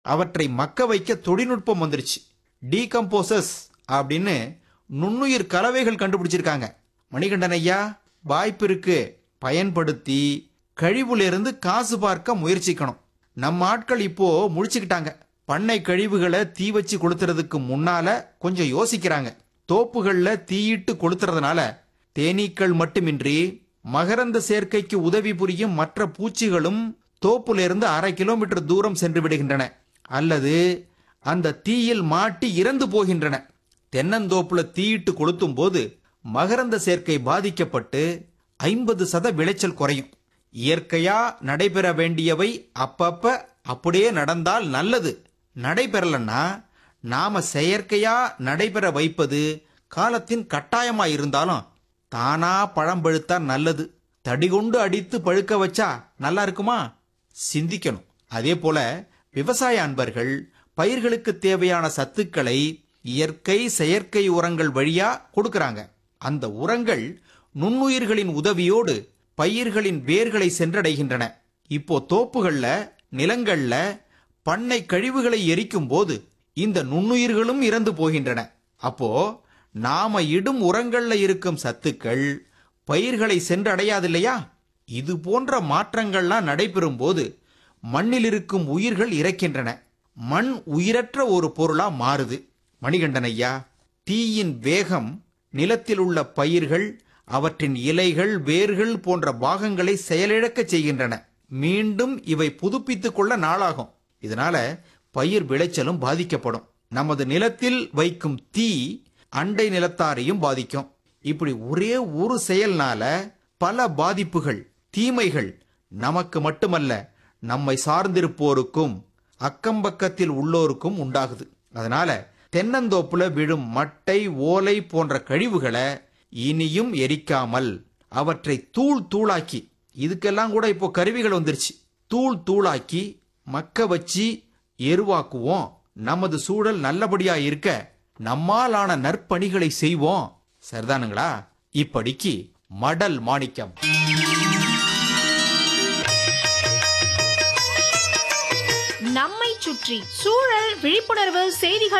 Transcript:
அவற்றை மக்க வைக்க தொழில்நுட்பம் வந்துருச்சு டீகம்போசஸ் அப்படின்னு நுண்ணுயிர் கலவைகள் கண்டுபிடிச்சிருக்காங்க மணிகண்டன் ஐயா வாய்ப்பு இருக்கு பயன்படுத்தி கழிவுல காசு பார்க்க முயற்சிக்கணும் நம்ம ஆட்கள் இப்போ முழிச்சுக்கிட்டாங்க பண்ணை கழிவுகளை தீ வச்சு கொளுத்துறதுக்கு முன்னால கொஞ்சம் யோசிக்கிறாங்க தோப்புகள்ல தீயிட்டு கொளுத்துறதுனால தேனீக்கள் மட்டுமின்றி மகரந்த சேர்க்கைக்கு உதவி புரியும் மற்ற பூச்சிகளும் தோப்புல இருந்து அரை கிலோமீட்டர் தூரம் சென்று விடுகின்றன அல்லது அந்த தீயில் மாட்டி இறந்து போகின்றன தென்னந்தோப்புல தீயிட்டு கொளுத்தும் போது மகரந்த சேர்க்கை பாதிக்கப்பட்டு ஐம்பது சத விளைச்சல் குறையும் இயற்கையா நடைபெற வேண்டியவை அப்பப்ப அப்படியே நடந்தால் நல்லது நடைபெறலன்னா நாம செயற்கையா நடைபெற வைப்பது காலத்தின் கட்டாயமா இருந்தாலும் தானா பழம் பழுத்தா நல்லது தடிகொண்டு அடித்து பழுக்க வச்சா நல்லா இருக்குமா சிந்திக்கணும் அதே போல விவசாய அன்பர்கள் பயிர்களுக்கு தேவையான சத்துக்களை இயற்கை செயற்கை உரங்கள் வழியா கொடுக்கறாங்க அந்த உரங்கள் நுண்ணுயிர்களின் உதவியோடு பயிர்களின் வேர்களை சென்றடைகின்றன இப்போ தோப்புகள்ல நிலங்கள்ல பண்ணை கழிவுகளை எரிக்கும் போது இந்த நுண்ணுயிர்களும் இறந்து போகின்றன அப்போ நாம இடும் உரங்கள்ல இருக்கும் சத்துக்கள் பயிர்களை சென்றடையாது இல்லையா இது போன்ற மாற்றங்கள்லாம் நடைபெறும் போது மண்ணில் இருக்கும் உயிர்கள் இறக்கின்றன மண் உயிரற்ற ஒரு பொருளா மாறுது மணிகண்டன் ஐயா தீயின் வேகம் நிலத்தில் உள்ள பயிர்கள் அவற்றின் இலைகள் வேர்கள் போன்ற பாகங்களை செயலிழக்கச் செய்கின்றன மீண்டும் இவை புதுப்பித்துக் கொள்ள நாளாகும் இதனால பயிர் விளைச்சலும் பாதிக்கப்படும் நமது நிலத்தில் வைக்கும் தீ அண்டை நிலத்தாரையும் பாதிக்கும் இப்படி ஒரே ஒரு செயல்னால பல பாதிப்புகள் தீமைகள் நமக்கு மட்டுமல்ல நம்மை சார்ந்திருப்போருக்கும் அக்கம்பக்கத்தில் உள்ளோருக்கும் உண்டாகுது அதனால தென்னந்தோப்புல விழும் மட்டை ஓலை போன்ற கழிவுகளை இனியும் எரிக்காமல் அவற்றை தூள் தூளாக்கி இதுக்கெல்லாம் கூட இப்போ கருவிகள் வந்துருச்சு தூள் தூளாக்கி மக்க வச்சு எருவாக்குவோம் நமது சூழல் நல்லபடியா இருக்க நம்மாலான நற்பணிகளை செய்வோம் சரிதானுங்களா இப்படிக்கு மடல் மாணிக்கம் நம்மை சுற்றி சூழல் விழிப்புணர்வு செய்திகள்